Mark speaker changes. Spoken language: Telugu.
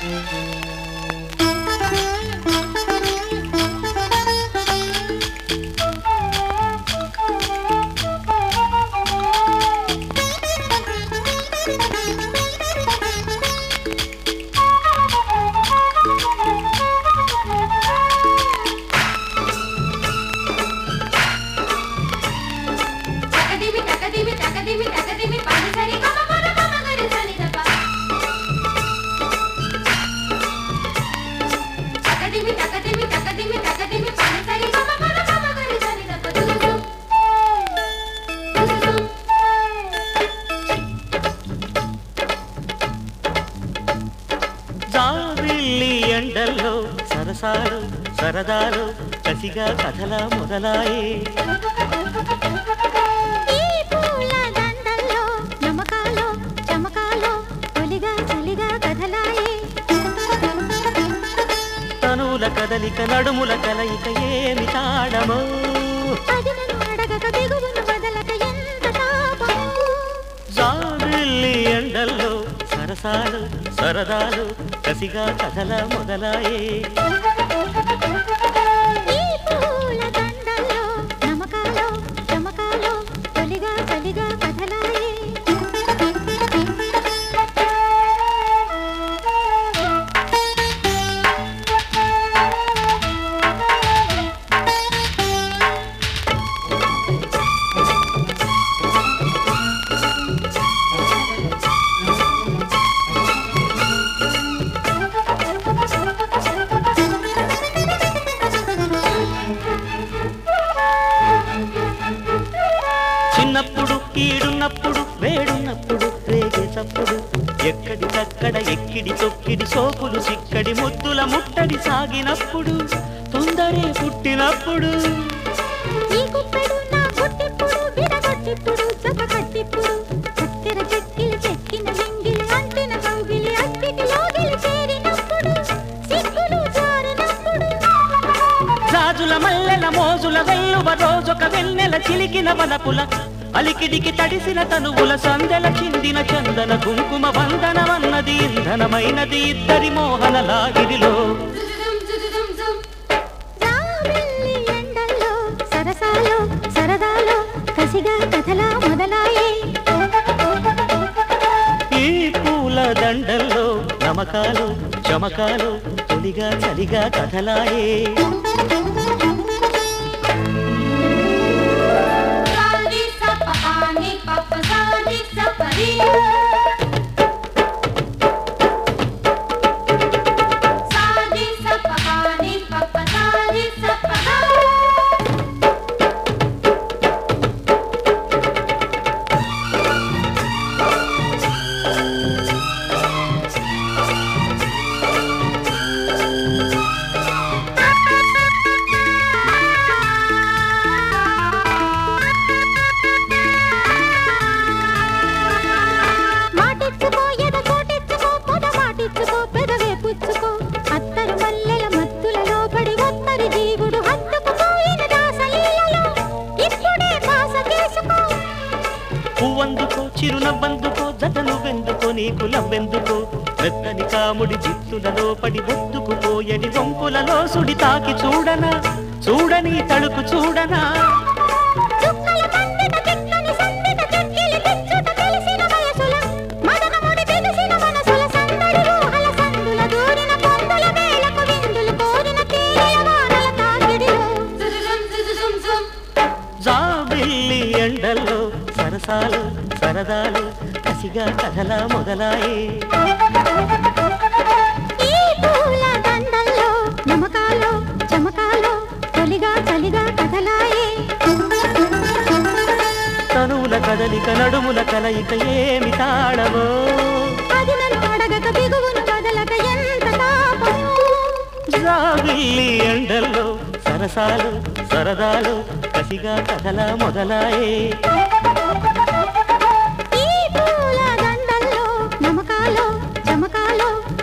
Speaker 1: తకదిమి తకదిమి తకదిమి తకదిమి పని సరి గమ పద గమ గరి సని దప తకదిమి తకదిమి తకదిమి తకదిమి పని సరి గమ పద గమ గరి సని దప దుదుదు దుదుదు
Speaker 2: జాబిల్లి ఎండల్లో సరసాలు సరదాలు కసిగా కథల మొదలాయే
Speaker 3: ఈ పూల దండల్లో నమకాలో చమకాలో తొలిగా చలిగా కథలాయే
Speaker 2: తనుల కదలిక నడుముల కలయిక ఏమి తాడమో
Speaker 3: అది నన్ను అడగక బిగువును వదలక ఎంత తాపమో
Speaker 2: జాబిల్లి ఎండల్లో సరసాలు సరదాలు కసిగా కథల మొదలాయే
Speaker 3: ఈ పూల దండల్లో నమకాలో చమకాలో తొలిగా చలిగా కథలాయే
Speaker 2: చిన్నప్పుడు ఈడున్నప్పుడు వేడున్నప్పుడు రేగే చప్పుడు ఎక్కడికక్కడ ఎక్కిడి తొక్కిడి సోపులు చిక్కడి ముద్దుల ముట్టడి సాగినప్పుడు తొందరే పుట్టినప్పుడు
Speaker 3: ఈ కుప్పెడు నా గుట్టిప్పుడు విడగొట్టిప్పుడు జత కట్టిప్పుడు చక్కెర చెక్కిలి చెక్కిన లింగిలి అంటిన కౌగిలి అక్కిటి లోగిలి చేరినప్పుడు సిగ్గులు జారినప్పుడు
Speaker 2: రాజుల మల్లెల మోజుల వెల్లువ రోజొక వెన్నెల చిలికిన వలపుల అలికిడికి తడిసిన తనువుల సందెల చిందిన చందన కుంకుమ వందనమన్నది ఇంధనమైనది ఇద్దరి మోహన లాగిరిలో
Speaker 1: దుదుదుం దుదుదుం జుం
Speaker 3: రావెల్లి ఎండల్లో సరసాలో సరదాలో కసిగా కథలా మొదలాయే
Speaker 2: ఈ పూల దండల్లో నమకాలు చమకాలు తొలిగా చలిగా కథలాయే
Speaker 1: సాని సప ఆని పప సాని సపరి సాని సప ఆని పప సాని సప
Speaker 3: మాటిచ్చుకో ఎద కోటిచ్చుకో పొద మాటిచ్చుకో పెదవే పుచ్చుకో అత్తరు మల్లెల మత్తులలో పడి ఒత్తరి జీవుడు హత్తుకుపోయిన దాసలీలలో ఇప్పుడే పాస చేసుకో
Speaker 2: పువ్వందుకో చిరునవ్వందుకో జతను వెందుకో నీకు లవ్వెందుకో మెత్తని కాముడి జిత్తులలో పడి ఒత్తుకుపోయడి వంపులలో సుడి తాకి చూడనా చూడని తడుకు చూడనా
Speaker 3: చుక్కల పండిత చిక్కని సందిత చెక్కిలి తెచ్చుట తెలిసిన వయసుల మదనముడి తెలిసిన మనసుల సందడి ఊహల సందుల దూరిన పొందుల వేలకు విందులు కోరిన తీరిన వానల తాకిడిలో
Speaker 1: దుదుదుం దుదుదుం జుం
Speaker 2: జాబిల్లి ఎండల్లో సరసాలు సరదాలు కసిగా కథలా మొదలాయే
Speaker 3: ఈ పూల దండల్లో నమకాలో చమకాలో తొలిగా చలిగా కథలాయే
Speaker 2: తనువుల కదలిక నడుముల కలయిక ఏమి తాడవో
Speaker 3: అది నన్ను అడగక బిగువును వదలక ఎంత తాపమో
Speaker 2: జాబిల్లి ఎండల్లో సరసాలు సరదాలు కసిగా కథలా మొదలాయే
Speaker 3: ఈ పూల దండల్లో నమకాలో చమకాలో